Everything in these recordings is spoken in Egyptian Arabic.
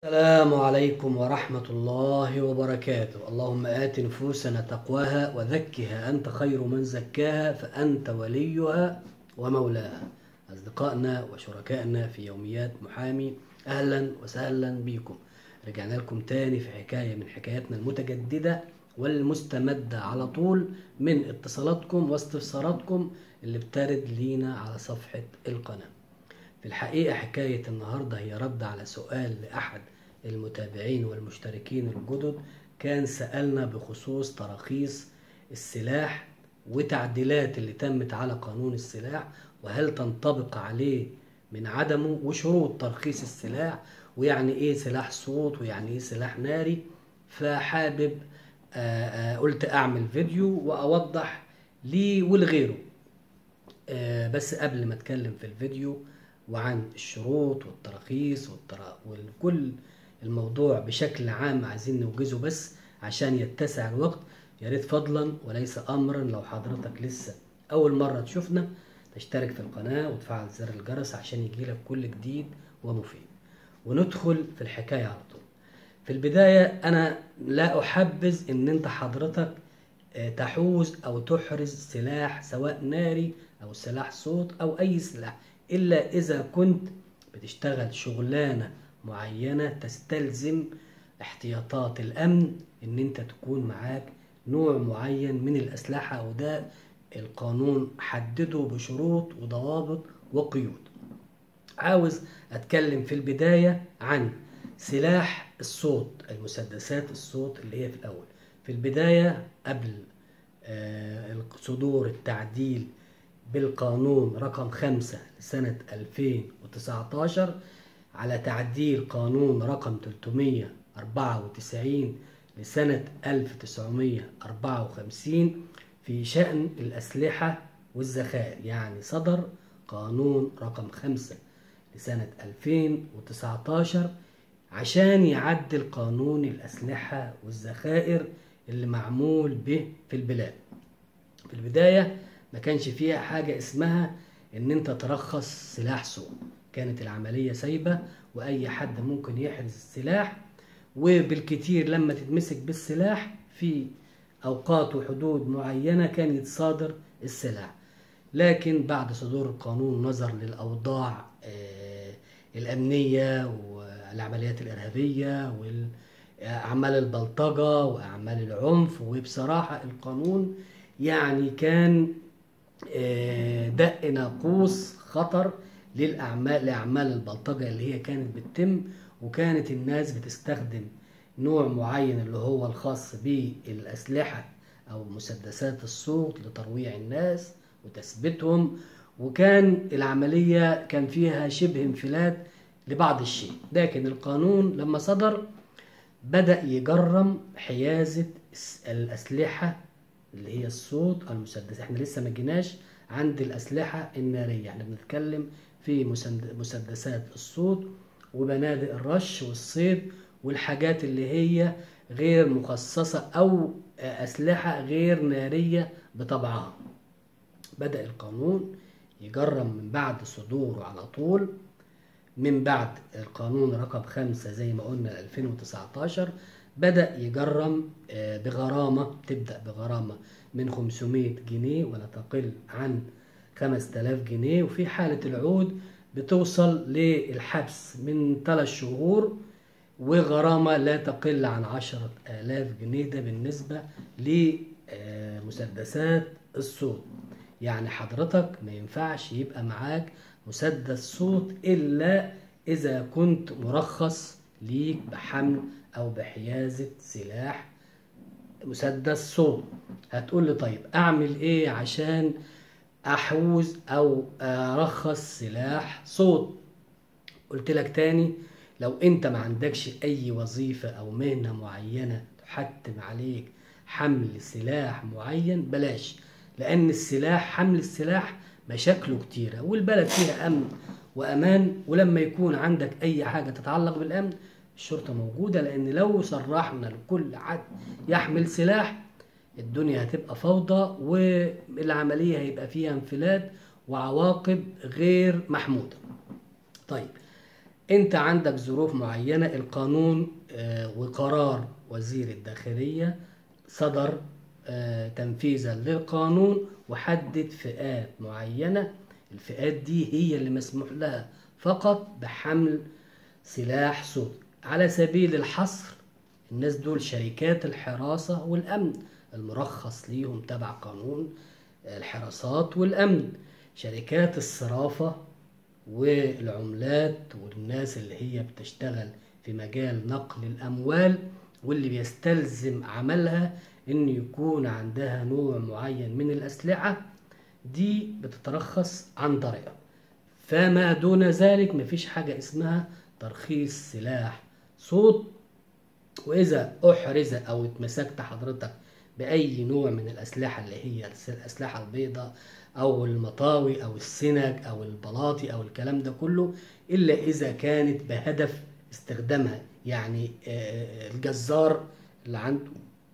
السلام عليكم ورحمة الله وبركاته اللهم آت نفوسنا تقواها وزكها أنت خير من زكاها فأنت وليها ومولاها أصدقائنا وشركائنا في يوميات محامي أهلا وسهلا بكم رجعنا لكم تاني في حكاية من حكاياتنا المتجددة والمستمدة على طول من اتصالاتكم واستفساراتكم اللي بترد لينا على صفحة القناة في الحقيقة حكاية النهاردة هي رد على سؤال لأحد المتابعين والمشتركين الجدد كان سألنا بخصوص تراخيص السلاح وتعديلات اللي تمت على قانون السلاح وهل تنطبق عليه من عدمه وشروط ترخيص السلاح ويعني ايه سلاح صوت ويعني ايه سلاح ناري فحابب آه، آه، قلت اعمل فيديو واوضح ليه ولغيره آه، بس قبل ما اتكلم في الفيديو وعن الشروط والتراخيص والترا... وكل الموضوع بشكل عام عايزين نوجزه بس عشان يتسع الوقت يا ريت فضلا وليس امرا لو حضرتك لسه اول مره تشوفنا تشترك في القناه وتفعل زر الجرس عشان يجيلك كل جديد ومفيد وندخل في الحكايه على طول في البدايه انا لا احبذ ان انت حضرتك آه، تحوز او تحرز سلاح سواء ناري او سلاح صوت او اي سلاح الا اذا كنت بتشتغل شغلانه معينه تستلزم احتياطات الامن ان انت تكون معاك نوع معين من الاسلحه وده القانون حدده بشروط وضوابط وقيود عاوز اتكلم في البدايه عن سلاح الصوت المسدسات الصوت اللي هي في الاول في البدايه قبل آه، صدور التعديل بالقانون رقم خمسة لسنة 2019 على تعديل قانون رقم 394 لسنة 1954 في شأن الأسلحة والذخائر يعني صدر قانون رقم خمسة لسنة 2019 عشان يعدل قانون الأسلحة والذخائر اللي معمول به في البلاد في البداية ما كانش فيها حاجة اسمها ان انت ترخص سلاح صوت كانت العملية سايبة واي حد ممكن يحرز السلاح وبالكتير لما تتمسك بالسلاح في اوقات وحدود معينة كان يتصادر السلاح لكن بعد صدور القانون نظر للاوضاع آه، الامنية والعمليات الارهابية واعمال البلطجة واعمال العنف وبصراحة القانون يعني كان آه، دق ناقوس خطر للاعمال لاعمال البلطجه اللي هي كانت بتتم وكانت الناس بتستخدم نوع معين اللي هو الخاص بالاسلحه او مسدسات الصوت لترويع الناس وتثبيتهم وكان العمليه كان فيها شبه انفلات لبعض الشيء لكن القانون لما صدر بدأ يجرم حيازة الأسلحة اللي هي الصوت المسدس احنا لسه ما جيناش عند الأسلحة النارية احنا بنتكلم في مسند- مسدسات الصوت وبنادق الرش والصيد والحاجات اللي هي غير مخصصة أو أسلحة غير نارية بطبعها بدأ القانون يجرم من بعد صدوره على طول من بعد القانون رقم خمسة زي ما قلنا 2019 بدأ يجرم آه، بغرامة تبدأ بغرامة من 500 جنيه ولا تقل عن 5000 جنيه وفي حالة العود بتوصل للحبس من 3 شهور وغرامة لا تقل عن 10000 جنيه ده بالنسبة لمسدسات الصوت يعني حضرتك ما ينفعش يبقى معاك مسدس صوت إلا إذا كنت مرخص ليك بحمل أو بحيازة سلاح مسدس صوت هتقول لي طيب أعمل إيه عشان أحوز أو أرخص سلاح صوت قلت لك تاني لو انت ما عندكش اي وظيفة او مهنة معينة تحتم عليك حمل سلاح معين بلاش لان السلاح حمل السلاح مشاكله كتيرة والبلد فيها امن وامان ولما يكون عندك اي حاجة تتعلق بالامن الشرطة موجودة لان لو صرحنا لكل حد يحمل سلاح الدنيا هتبقى فوضى والعملية هيبقى فيها انفلات وعواقب غير محمودة طيب انت عندك ظروف معينة القانون آه، وقرار وزير الداخلية صدر آه، تنفيذا للقانون وحدد فئات معينة الفئات دي هي اللي مسموح لها فقط بحمل سلاح صوت على سبيل الحصر الناس دول شركات الحراسة والأمن المرخص ليهم تبع قانون الحراسات والأمن شركات الصرافة والعملات والناس اللي هي بتشتغل في مجال نقل الأموال واللي بيستلزم عملها إن يكون عندها نوع معين من الأسلحة دي بتترخص عن طريقة فما دون ذلك مفيش حاجة اسمها ترخيص سلاح صوت وإذا أحرز أو اتمسكت حضرتك بأي نوع من الأسلحة اللي هي الأسلحة البيضاء أو المطاوي أو السنج أو البلاطي أو الكلام ده كله إلا إذا كانت بهدف استخدامها يعني آه، الجزار اللي عنده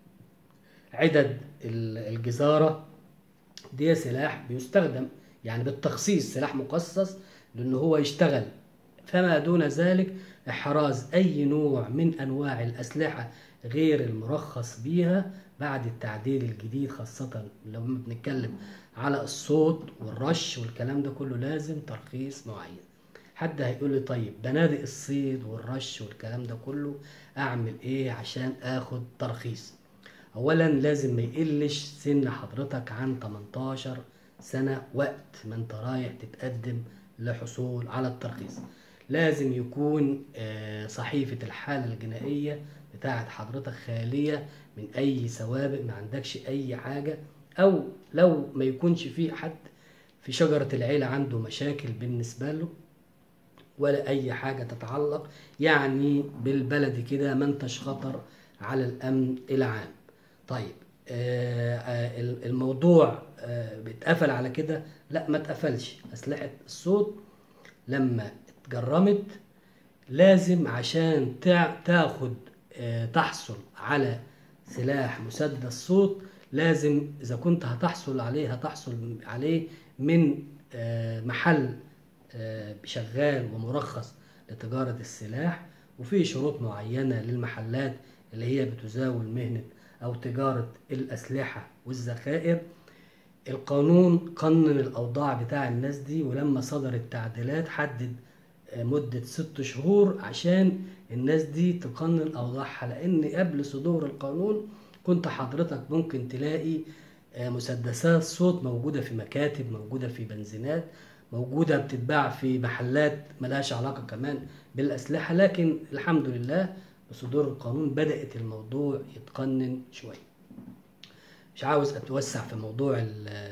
عدد الجزارة دي سلاح بيستخدم يعني بالتخصيص سلاح مخصص لأنه هو يشتغل فما دون ذلك إحراز أي نوع من أنواع الأسلحة غير المرخص بيها بعد التعديل الجديد خاصة لما بنتكلم على الصوت والرش والكلام ده كله لازم ترخيص معين حد هيقول لي طيب بنادق الصيد والرش والكلام ده كله اعمل ايه عشان اخد ترخيص اولا لازم ما يقلش سن حضرتك عن 18 سنة وقت ما انت رايح تتقدم لحصول على الترخيص لازم يكون آه، صحيفة الحالة الجنائية بتاعت حضرتك خالية من أي سوابق ما عندكش أي حاجة أو لو ما يكونش في حد في شجرة العيلة عنده مشاكل بالنسبة له ولا أي حاجة تتعلق يعني بالبلد كده ما انتش خطر على الأمن العام طيب آه، آه، الموضوع بيتقفل على كده لا ما اتقفلش أسلحة الصوت لما اتجرمت لازم عشان تاخد آه، تحصل على سلاح مسدس صوت لازم اذا كنت هتحصل عليه هتحصل عليه من آه، محل آه، شغال ومرخص لتجارة السلاح وفي شروط معينة للمحلات اللي هي بتزاول مهنة أو تجارة الأسلحة والذخائر القانون قنن الأوضاع بتاع الناس دي ولما صدر التعديلات حدد مدة ست شهور عشان الناس دي تقنن أوضاعها لأن قبل صدور القانون كنت حضرتك ممكن تلاقي آه، مسدسات صوت موجودة في مكاتب موجودة في بنزينات موجودة بتتباع في محلات ملهاش علاقة كمان بالأسلحة لكن الحمد لله بصدور القانون بدأت الموضوع يتقنن شوية مش عاوز أتوسع في موضوع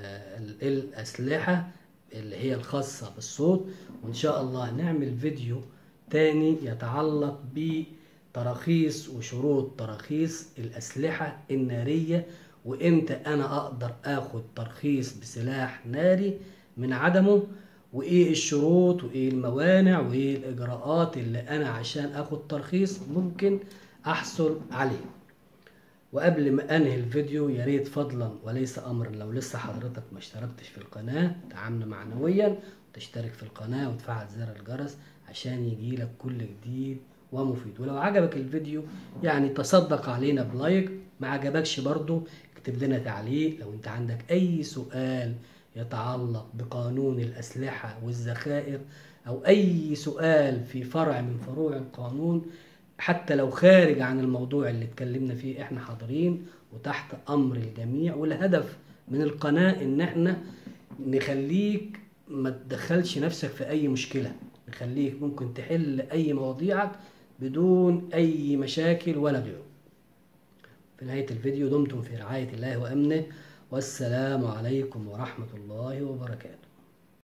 الأسلحة اللي هي الخاصة بالصوت وإن شاء الله نعمل فيديو تاني يتعلق بتراخيص وشروط تراخيص الأسلحة النارية وإمتى أنا أقدر أخد ترخيص بسلاح ناري من عدمه وإيه الشروط وإيه الموانع وإيه الإجراءات اللي أنا عشان أخد ترخيص ممكن أحصل عليه وقبل ما انهي الفيديو يا ريت فضلا وليس امرا لو لسه حضرتك ما اشتركتش في القناه تعاملنا معنويا تشترك في القناه وتفعل زر الجرس عشان يجيلك كل جديد ومفيد ولو عجبك الفيديو يعني تصدق علينا بلايك ما عجبكش برضو اكتب لنا تعليق لو انت عندك اي سؤال يتعلق بقانون الاسلحه والذخائر او اي سؤال في فرع من فروع القانون حتى لو خارج عن الموضوع اللي اتكلمنا فيه احنا حاضرين وتحت امر الجميع والهدف من القناة ان احنا نخليك ما تدخلش نفسك في اي مشكلة نخليك ممكن تحل اي مواضيعك بدون اي مشاكل ولا غيره في نهاية الفيديو دمتم في رعاية الله وامنه والسلام عليكم ورحمة الله وبركاته